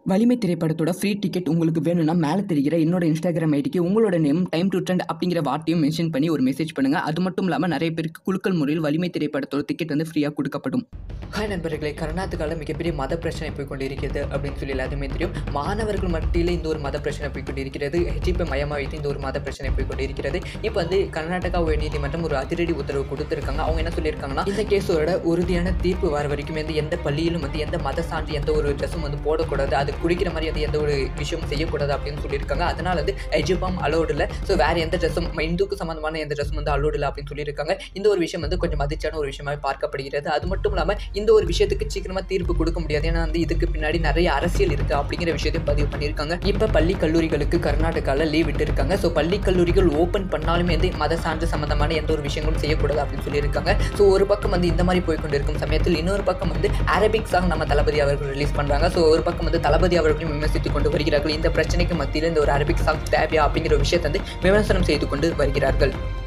வலிமை திரைப்படத்தோட free ticket உங்களுக்கு வேணும்னா மேலே தெரிகிற என்னோட இன்ஸ்டாகிராம் ஐடிக்கு உங்களோட நேம் டைம் டு ட்ரெண்ட் அப்படிங்கிற வார்த்தையும் மென்ஷன் பண்ணி ஒரு மெசேஜ் பண்ணுங்க அது மட்டும் இல்லாமல் நிறைய பேருக்கு குலுக்கல் முறையில் வலிமை திரைப்படத்தோட டிக்கெட் வந்து ஃப்ரீயாக கொடுக்கப்படும் ஹாய் நண்பர்களே கர்நாடகாவில் மிகப்பெரிய மத பிரச்சனை போய் கொண்டிருக்கிறது அப்படின்னு சொல்லி எல்லாத்துமே தெரியும் மாணவர்கள் மத்தியில் இந்த ஒரு மத பிரச்சனை போய் கொண்டிருக்கிறது ஹெச்இபி மையமாக வைத்து இந்த ஒரு மத பிரச்சனை போய் கொண்டிருக்கிறது இப்போ வந்து கர்நாடகா உயர்நீதிமன்றம் ஒரு அதிரடி உத்தரவு கொடுத்துருக்காங்க அவங்க என்ன சொல்லியிருக்காங்கன்னா இந்த கேஸோட உறுதியான தீர்ப்பு வர வரைக்கும் வந்து எந்த பள்ளியிலும் வந்து எந்த மத சான்று எந்த ஒரு ட்ரெஸ்ஸும் வந்து போடக்கூடாது அது குடிக்கிற மாதிரி வந்து எந்த ஒரு விஷயமும் செய்யக்கூடாது அப்படின்னு சொல்லியிருக்காங்க அதனால வந்து எஜுபாம் அலோடு இல்லை ஸோ வேறு எந்த ட்ரெஸ்ஸும் இந்துக்கு சம்மந்தமான எந்த ட்ரெஸ்ஸும் வந்து அலோடு இல்லை அப்படின்னு சொல்லியிருக்காங்க இந்த ஒரு விஷயம் வந்து கொஞ்சம் மதிச்சான ஒரு விஷயமாக பார்க்கப்படுகிறது அது மட்டும் இல்லாமல் இந்த ஒரு விஷயத்துக்கு சீக்கிரமாக தீர்ப்பு கொடுக்க முடியாது ஏன்னா வந்து இதுக்கு பின்னாடி நிறைய அரசியல் இருக்குது அப்படிங்கிற விஷயத்தையும் பதிவு பண்ணியிருக்காங்க இப்போ பள்ளி கல்லூரிகளுக்கு கர்நாடகாவில் லீவ் விட்டுருக்காங்க ஸோ பள்ளி கல்லூரிகள் ஓப்பன் பண்ணாலுமே வந்து மத சான்று சம்மந்தமான எந்த ஒரு விஷயங்களும் செய்யக்கூடாது அப்படின்னு சொல்லியிருக்காங்க ஸோ ஒரு பக்கம் வந்து இந்த மாதிரி போய் கொண்டிருக்கும் சமயத்தில் இன்னொரு பக்கம் வந்து அரபிக் சாங் நம்ம தளபதி அவர்கள் ரிலீஸ் பண்ணுறாங்க ஸோ ஒரு பக்கம் வந்து தளபதி அவர்களையும் விமர்சித்துக் கொண்டு வருகிறார்கள் இந்த பிரச்சனைக்கு மத்தியில் இந்த ஒரு அரபிக் சாங் தேவையா அப்படிங்கிற விஷயத்தை வந்து விமர்சனம் செய்து கொண்டு வருகிறார்கள்